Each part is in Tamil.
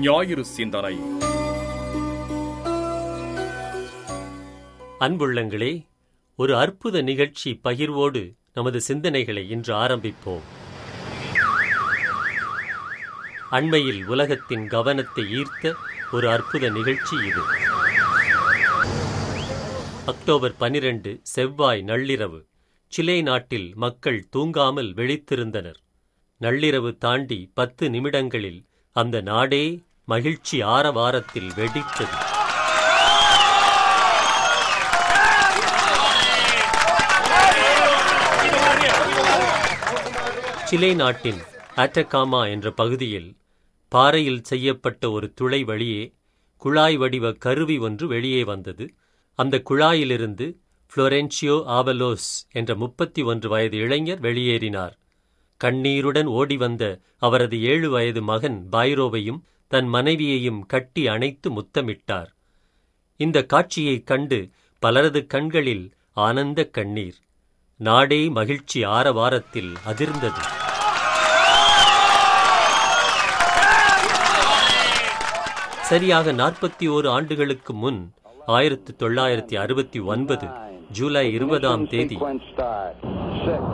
ஞாயிறு சிந்தனை அன்புள்ளங்களே ஒரு அற்புத நிகழ்ச்சி பகிர்வோடு நமது சிந்தனைகளை இன்று ஆரம்பிப்போம் அண்மையில் உலகத்தின் கவனத்தை ஈர்த்த ஒரு அற்புத நிகழ்ச்சி இது அக்டோபர் பனிரெண்டு செவ்வாய் நள்ளிரவு சிலே நாட்டில் மக்கள் தூங்காமல் விழித்திருந்தனர் நள்ளிரவு தாண்டி பத்து நிமிடங்களில் அந்த நாடே மகிழ்ச்சி ஆரவாரத்தில் வெடித்தது சிலே நாட்டின் அட்டகாமா என்ற பகுதியில் பாறையில் செய்யப்பட்ட ஒரு துளை வழியே குழாய் வடிவ கருவி ஒன்று வெளியே வந்தது அந்த குழாயிலிருந்து புளோரென்சியோ ஆவலோஸ் என்ற முப்பத்தி ஒன்று வயது இளைஞர் வெளியேறினார் கண்ணீருடன் ஓடி வந்த அவரது ஏழு வயது மகன் பைரோவையும் தன் மனைவியையும் கட்டி அணைத்து முத்தமிட்டார் இந்த காட்சியைக் கண்டு பலரது கண்களில் ஆனந்த கண்ணீர் நாடே மகிழ்ச்சி ஆரவாரத்தில் அதிர்ந்தது சரியாக நாற்பத்தி ஓரு ஆண்டுகளுக்கு முன் ஆயிரத்து தொள்ளாயிரத்தி அறுபத்தி ஒன்பது ஜூலை இருபதாம் தேதி Sequence start. Six,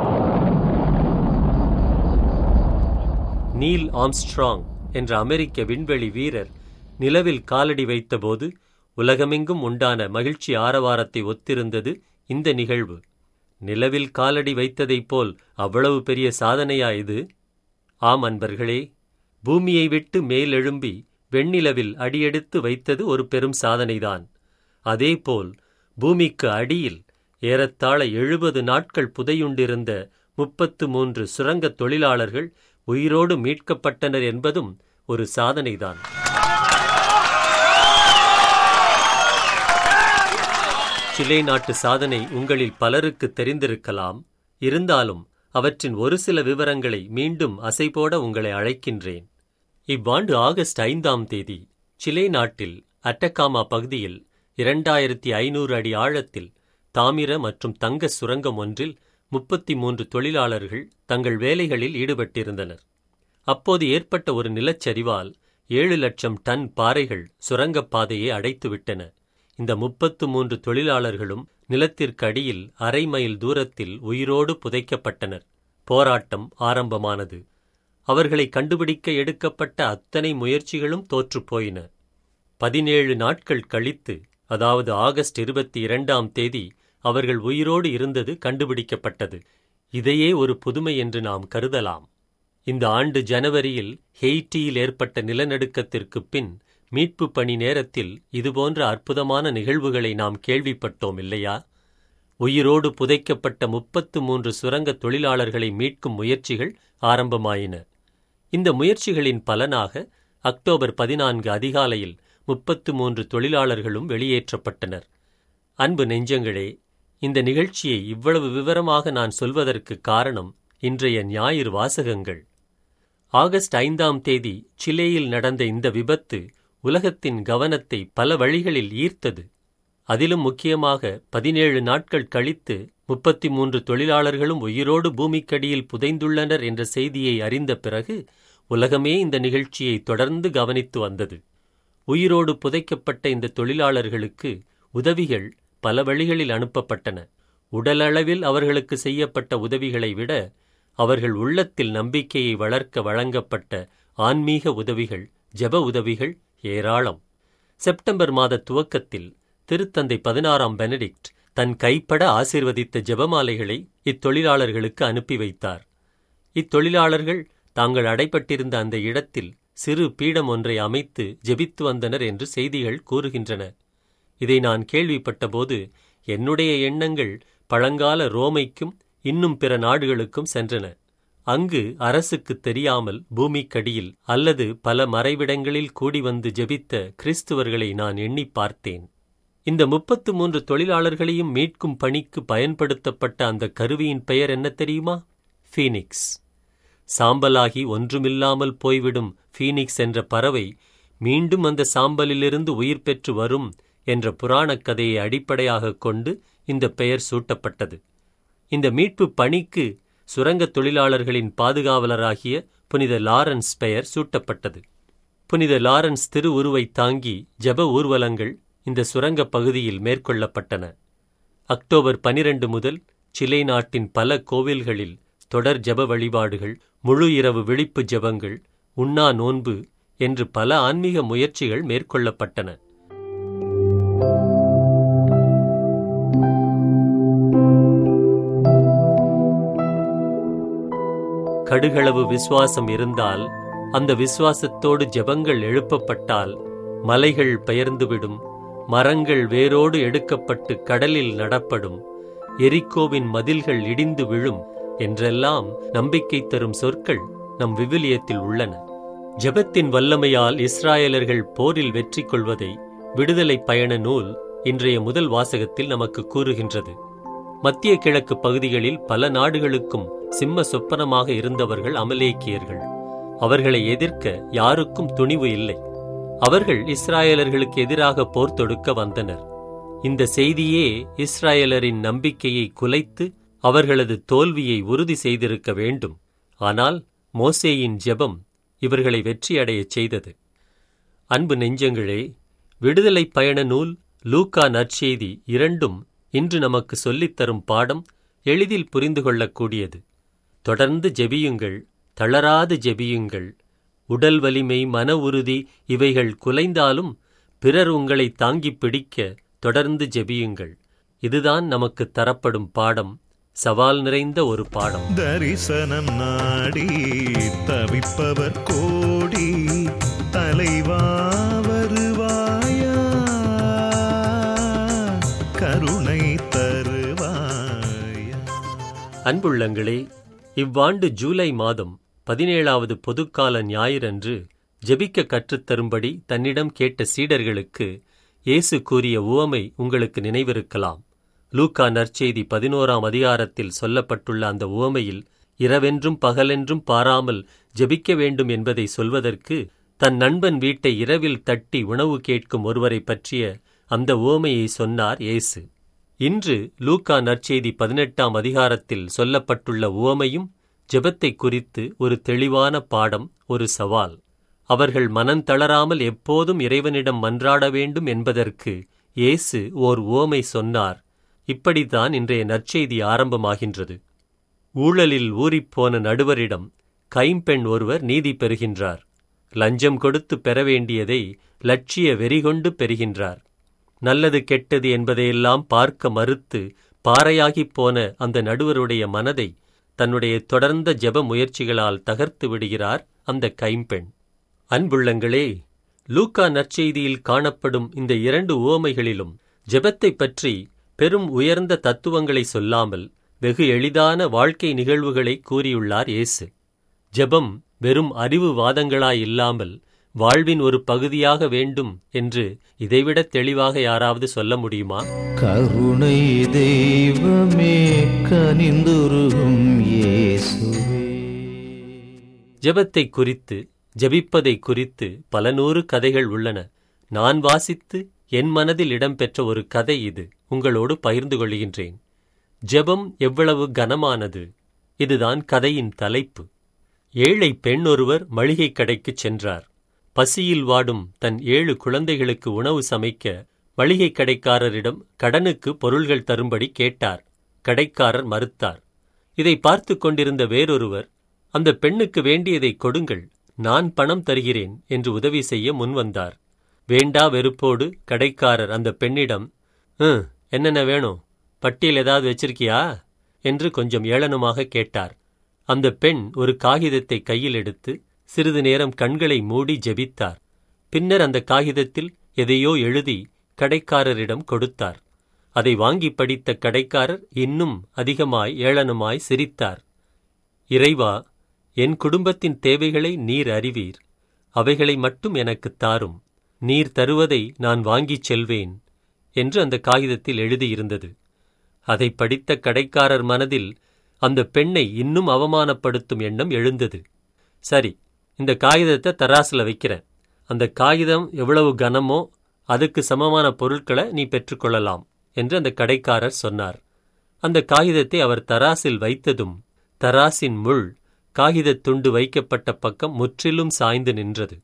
Neil Armstrong என்ற அமெரிக்க விண்வெளி வீரர் நிலவில் காலடி வைத்தபோது உலகமெங்கும் உண்டான மகிழ்ச்சி ஆரவாரத்தை ஒத்திருந்தது இந்த நிகழ்வு நிலவில் காலடி வைத்ததைப் போல் அவ்வளவு பெரிய சாதனையா இது ஆம் அன்பர்களே பூமியை விட்டு மேலெழும்பி வெண்ணிலவில் அடியெடுத்து வைத்தது ஒரு பெரும் சாதனைதான் அதேபோல் பூமிக்கு அடியில் ஏறத்தாழ எழுபது நாட்கள் புதையுண்டிருந்த முப்பத்து மூன்று சுரங்கத் தொழிலாளர்கள் உயிரோடு மீட்கப்பட்டனர் என்பதும் ஒரு சாதனைதான் சிலே நாட்டு சாதனை உங்களில் பலருக்கு தெரிந்திருக்கலாம் இருந்தாலும் அவற்றின் ஒரு சில விவரங்களை மீண்டும் அசைபோட உங்களை அழைக்கின்றேன் இவ்வாண்டு ஆகஸ்ட் ஐந்தாம் தேதி சிலே நாட்டில் அட்டகாமா பகுதியில் இரண்டாயிரத்தி ஐநூறு அடி ஆழத்தில் தாமிர மற்றும் தங்க சுரங்கம் ஒன்றில் முப்பத்தி மூன்று தொழிலாளர்கள் தங்கள் வேலைகளில் ஈடுபட்டிருந்தனர் அப்போது ஏற்பட்ட ஒரு நிலச்சரிவால் ஏழு லட்சம் டன் பாறைகள் சுரங்கப் பாதையை அடைத்துவிட்டன இந்த முப்பத்து மூன்று தொழிலாளர்களும் நிலத்திற்கு அடியில் அரை மைல் தூரத்தில் உயிரோடு புதைக்கப்பட்டனர் போராட்டம் ஆரம்பமானது அவர்களை கண்டுபிடிக்க எடுக்கப்பட்ட அத்தனை முயற்சிகளும் தோற்றுப்போயின பதினேழு நாட்கள் கழித்து அதாவது ஆகஸ்ட் இருபத்தி இரண்டாம் தேதி அவர்கள் உயிரோடு இருந்தது கண்டுபிடிக்கப்பட்டது இதையே ஒரு புதுமை என்று நாம் கருதலாம் இந்த ஆண்டு ஜனவரியில் ஹெய்ட்டியில் ஏற்பட்ட நிலநடுக்கத்திற்குப் பின் மீட்பு பணி நேரத்தில் இதுபோன்ற அற்புதமான நிகழ்வுகளை நாம் கேள்விப்பட்டோம் இல்லையா உயிரோடு புதைக்கப்பட்ட முப்பத்து மூன்று சுரங்க தொழிலாளர்களை மீட்கும் முயற்சிகள் ஆரம்பமாயின இந்த முயற்சிகளின் பலனாக அக்டோபர் பதினான்கு அதிகாலையில் முப்பத்து மூன்று தொழிலாளர்களும் வெளியேற்றப்பட்டனர் அன்பு நெஞ்சங்களே இந்த நிகழ்ச்சியை இவ்வளவு விவரமாக நான் சொல்வதற்கு காரணம் இன்றைய ஞாயிறு வாசகங்கள் ஆகஸ்ட் ஐந்தாம் தேதி சிலேயில் நடந்த இந்த விபத்து உலகத்தின் கவனத்தை பல வழிகளில் ஈர்த்தது அதிலும் முக்கியமாக பதினேழு நாட்கள் கழித்து முப்பத்தி மூன்று தொழிலாளர்களும் உயிரோடு பூமிக்கடியில் புதைந்துள்ளனர் என்ற செய்தியை அறிந்த பிறகு உலகமே இந்த நிகழ்ச்சியை தொடர்ந்து கவனித்து வந்தது உயிரோடு புதைக்கப்பட்ட இந்த தொழிலாளர்களுக்கு உதவிகள் பல வழிகளில் அனுப்பப்பட்டன உடலளவில் அவர்களுக்கு செய்யப்பட்ட உதவிகளை விட அவர்கள் உள்ளத்தில் நம்பிக்கையை வளர்க்க வழங்கப்பட்ட ஆன்மீக உதவிகள் ஜெப உதவிகள் ஏராளம் செப்டம்பர் மாத துவக்கத்தில் திருத்தந்தை பதினாறாம் பெனடிக்ட் தன் கைப்பட ஆசீர்வதித்த ஜெபமாலைகளை இத்தொழிலாளர்களுக்கு அனுப்பி வைத்தார் இத்தொழிலாளர்கள் தாங்கள் அடைப்பட்டிருந்த அந்த இடத்தில் சிறு பீடம் ஒன்றை அமைத்து ஜெபித்து வந்தனர் என்று செய்திகள் கூறுகின்றன இதை நான் கேள்விப்பட்டபோது என்னுடைய எண்ணங்கள் பழங்கால ரோமைக்கும் இன்னும் பிற நாடுகளுக்கும் சென்றன அங்கு அரசுக்கு தெரியாமல் பூமிக்கடியில் அல்லது பல மறைவிடங்களில் கூடி வந்து ஜெபித்த கிறிஸ்துவர்களை நான் எண்ணி பார்த்தேன் இந்த முப்பத்து மூன்று தொழிலாளர்களையும் மீட்கும் பணிக்கு பயன்படுத்தப்பட்ட அந்த கருவியின் பெயர் என்ன தெரியுமா ஃபீனிக்ஸ் சாம்பலாகி ஒன்றுமில்லாமல் போய்விடும் ஃபீனிக்ஸ் என்ற பறவை மீண்டும் அந்த சாம்பலிலிருந்து உயிர் பெற்று வரும் என்ற புராணக் கதையை அடிப்படையாகக் கொண்டு இந்த பெயர் சூட்டப்பட்டது இந்த மீட்பு பணிக்கு சுரங்கத் தொழிலாளர்களின் பாதுகாவலராகிய புனித லாரன்ஸ் பெயர் சூட்டப்பட்டது புனித லாரன்ஸ் திருவுருவை தாங்கி ஜெப ஊர்வலங்கள் இந்த சுரங்கப் பகுதியில் மேற்கொள்ளப்பட்டன அக்டோபர் பனிரெண்டு முதல் சிலை நாட்டின் பல கோவில்களில் தொடர் ஜெப வழிபாடுகள் முழு இரவு விழிப்பு ஜெபங்கள் உண்ணா நோன்பு என்று பல ஆன்மீக முயற்சிகள் மேற்கொள்ளப்பட்டன கடுகளவு விசுவாசம் இருந்தால் அந்த விசுவாசத்தோடு ஜெபங்கள் எழுப்பப்பட்டால் மலைகள் பெயர்ந்துவிடும் மரங்கள் வேரோடு எடுக்கப்பட்டு கடலில் நடப்படும் எரிக்கோவின் மதில்கள் இடிந்து விழும் என்றெல்லாம் நம்பிக்கை தரும் சொற்கள் நம் விவிலியத்தில் உள்ளன ஜெபத்தின் வல்லமையால் இஸ்ராயலர்கள் போரில் வெற்றி கொள்வதை விடுதலை பயண நூல் இன்றைய முதல் வாசகத்தில் நமக்கு கூறுகின்றது மத்திய கிழக்கு பகுதிகளில் பல நாடுகளுக்கும் சிம்ம சொப்பனமாக இருந்தவர்கள் அமலேக்கியர்கள் அவர்களை எதிர்க்க யாருக்கும் துணிவு இல்லை அவர்கள் இஸ்ராயலர்களுக்கு எதிராக போர் தொடுக்க வந்தனர் இந்த செய்தியே இஸ்ராயலரின் நம்பிக்கையை குலைத்து அவர்களது தோல்வியை உறுதி செய்திருக்க வேண்டும் ஆனால் மோசேயின் ஜெபம் இவர்களை வெற்றியடையச் செய்தது அன்பு நெஞ்சங்களே விடுதலை பயண நூல் லூக்கா நற்செய்தி இரண்டும் இன்று நமக்கு சொல்லித்தரும் பாடம் எளிதில் புரிந்து கொள்ளக்கூடியது தொடர்ந்து ஜெபியுங்கள் தளராது ஜெபியுங்கள் உடல் வலிமை மன உறுதி இவைகள் குலைந்தாலும் பிறர் உங்களை தாங்கிப் பிடிக்க தொடர்ந்து ஜெபியுங்கள் இதுதான் நமக்கு தரப்படும் பாடம் சவால் நிறைந்த ஒரு பாடம் தரிசனம் நாடி தவிப்பவர் கோடி தலைவா வருவாயா கருணை தருவாயா அன்புள்ளங்களே இவ்வாண்டு ஜூலை மாதம் பதினேழாவது பொதுக்கால ஞாயிறன்று ஜெபிக்க கற்றுத்தரும்படி தன்னிடம் கேட்ட சீடர்களுக்கு இயேசு கூறிய உவமை உங்களுக்கு நினைவிருக்கலாம் லூக்கா நற்செய்தி பதினோராம் அதிகாரத்தில் சொல்லப்பட்டுள்ள அந்த உவமையில் இரவென்றும் பகலென்றும் பாராமல் ஜெபிக்க வேண்டும் என்பதை சொல்வதற்கு தன் நண்பன் வீட்டை இரவில் தட்டி உணவு கேட்கும் ஒருவரை பற்றிய அந்த உவமையை சொன்னார் இயேசு இன்று லூக்கா நற்செய்தி பதினெட்டாம் அதிகாரத்தில் சொல்லப்பட்டுள்ள உவமையும் ஜெபத்தை குறித்து ஒரு தெளிவான பாடம் ஒரு சவால் அவர்கள் மனம் தளராமல் எப்போதும் இறைவனிடம் மன்றாட வேண்டும் என்பதற்கு இயேசு ஓர் உவமை சொன்னார் இப்படித்தான் இன்றைய நற்செய்தி ஆரம்பமாகின்றது ஊழலில் ஊறிப்போன நடுவரிடம் கைம்பெண் ஒருவர் நீதி பெறுகின்றார் லஞ்சம் கொடுத்து பெற வேண்டியதை லட்சிய வெறிகொண்டு பெறுகின்றார் நல்லது கெட்டது என்பதையெல்லாம் பார்க்க மறுத்து பாறையாகிப் போன அந்த நடுவருடைய மனதை தன்னுடைய தொடர்ந்த ஜெப முயற்சிகளால் தகர்த்து விடுகிறார் அந்த கைம்பெண் அன்புள்ளங்களே லூக்கா நற்செய்தியில் காணப்படும் இந்த இரண்டு உவமைகளிலும் ஜெபத்தைப் பற்றி பெரும் உயர்ந்த தத்துவங்களை சொல்லாமல் வெகு எளிதான வாழ்க்கை நிகழ்வுகளை கூறியுள்ளார் இயேசு ஜெபம் வெறும் அறிவு வாதங்களாய் இல்லாமல் வாழ்வின் ஒரு பகுதியாக வேண்டும் என்று இதைவிட தெளிவாக யாராவது சொல்ல முடியுமா கருணை தெய்வமே கனிந்துருகும் இயேசுவே ஜெபத்தை குறித்து ஜெபிப்பதை குறித்து பல நூறு கதைகள் உள்ளன நான் வாசித்து என் மனதில் இடம்பெற்ற ஒரு கதை இது உங்களோடு பகிர்ந்து கொள்கின்றேன் ஜெபம் எவ்வளவு கனமானது இதுதான் கதையின் தலைப்பு ஏழை பெண் ஒருவர் மளிகை கடைக்குச் சென்றார் பசியில் வாடும் தன் ஏழு குழந்தைகளுக்கு உணவு சமைக்க மளிகை கடைக்காரரிடம் கடனுக்கு பொருள்கள் தரும்படி கேட்டார் கடைக்காரர் மறுத்தார் இதை பார்த்து கொண்டிருந்த வேறொருவர் அந்த பெண்ணுக்கு வேண்டியதை கொடுங்கள் நான் பணம் தருகிறேன் என்று உதவி செய்ய முன்வந்தார் வேண்டா வெறுப்போடு கடைக்காரர் அந்த பெண்ணிடம் "ம், என்னென்ன வேணும் பட்டியல் ஏதாவது வச்சிருக்கியா என்று கொஞ்சம் ஏளனமாக கேட்டார் அந்த பெண் ஒரு காகிதத்தை கையில் எடுத்து சிறிது நேரம் கண்களை மூடி ஜெபித்தார் பின்னர் அந்த காகிதத்தில் எதையோ எழுதி கடைக்காரரிடம் கொடுத்தார் அதை வாங்கி படித்த கடைக்காரர் இன்னும் அதிகமாய் ஏளனமாய் சிரித்தார் இறைவா என் குடும்பத்தின் தேவைகளை நீர் அறிவீர் அவைகளை மட்டும் எனக்குத் தாரும் நீர் தருவதை நான் வாங்கிச் செல்வேன் என்று அந்த காகிதத்தில் எழுதியிருந்தது அதை படித்த கடைக்காரர் மனதில் அந்த பெண்ணை இன்னும் அவமானப்படுத்தும் எண்ணம் எழுந்தது சரி இந்த காகிதத்தை தராசுல வைக்கிறேன் அந்த காகிதம் எவ்வளவு கனமோ அதுக்கு சமமான பொருட்களை நீ பெற்றுக்கொள்ளலாம் என்று அந்த கடைக்காரர் சொன்னார் அந்த காகிதத்தை அவர் தராசில் வைத்ததும் தராசின் முள் காகிதத் துண்டு வைக்கப்பட்ட பக்கம் முற்றிலும் சாய்ந்து நின்றது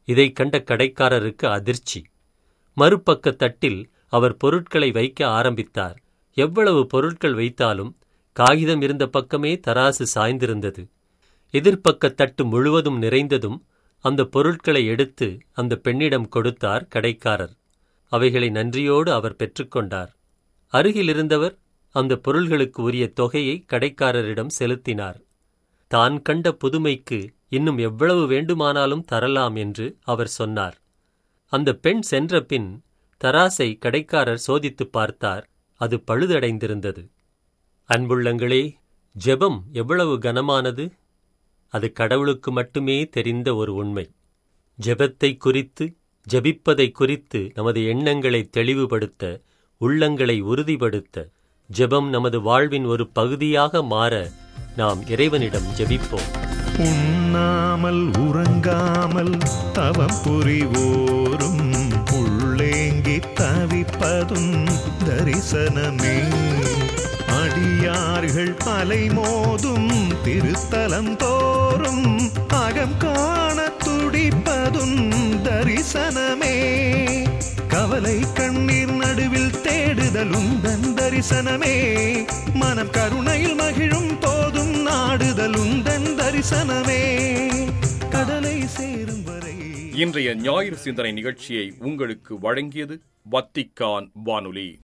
இதைக் கண்ட கடைக்காரருக்கு அதிர்ச்சி மறுபக்க தட்டில் அவர் பொருட்களை வைக்க ஆரம்பித்தார் எவ்வளவு பொருட்கள் வைத்தாலும் காகிதம் இருந்த பக்கமே தராசு சாய்ந்திருந்தது எதிர்ப்பக்க தட்டு முழுவதும் நிறைந்ததும் அந்த பொருட்களை எடுத்து அந்த பெண்ணிடம் கொடுத்தார் கடைக்காரர் அவைகளை நன்றியோடு அவர் பெற்றுக்கொண்டார் அருகிலிருந்தவர் அந்த பொருள்களுக்கு உரிய தொகையை கடைக்காரரிடம் செலுத்தினார் தான் கண்ட புதுமைக்கு இன்னும் எவ்வளவு வேண்டுமானாலும் தரலாம் என்று அவர் சொன்னார் அந்த பெண் சென்ற பின் தராசை கடைக்காரர் சோதித்துப் பார்த்தார் அது பழுதடைந்திருந்தது அன்புள்ளங்களே ஜெபம் எவ்வளவு கனமானது அது கடவுளுக்கு மட்டுமே தெரிந்த ஒரு உண்மை ஜெபத்தை குறித்து ஜெபிப்பதை குறித்து நமது எண்ணங்களை தெளிவுபடுத்த உள்ளங்களை உறுதிப்படுத்த ஜெபம் நமது வாழ்வின் ஒரு பகுதியாக மாற நாம் இறைவனிடம் ஜெபிப்போம் உண்ணாமல் உறங்காமல் தவம் புரிவோரும் உள்ளேங்கி தவிப்பதும் தரிசனமே அடியார்கள் அலைமோதும் திருத்தலம் தோறும் அகம் காண துடிப்பதும் தரிசனமே கவலை கண்ணீர் நடுவில் தேடுதல் உந்தன் தரிசனமே மனம் கருணையில் மகிழும் போதும் நாடுதல் உந்தன் தரிசனமே கடலை சேரும் வரை இன்றைய ஞாயிறு சிந்தனை நிகழ்ச்சியை உங்களுக்கு வழங்கியது வத்திக்கான் வானொலி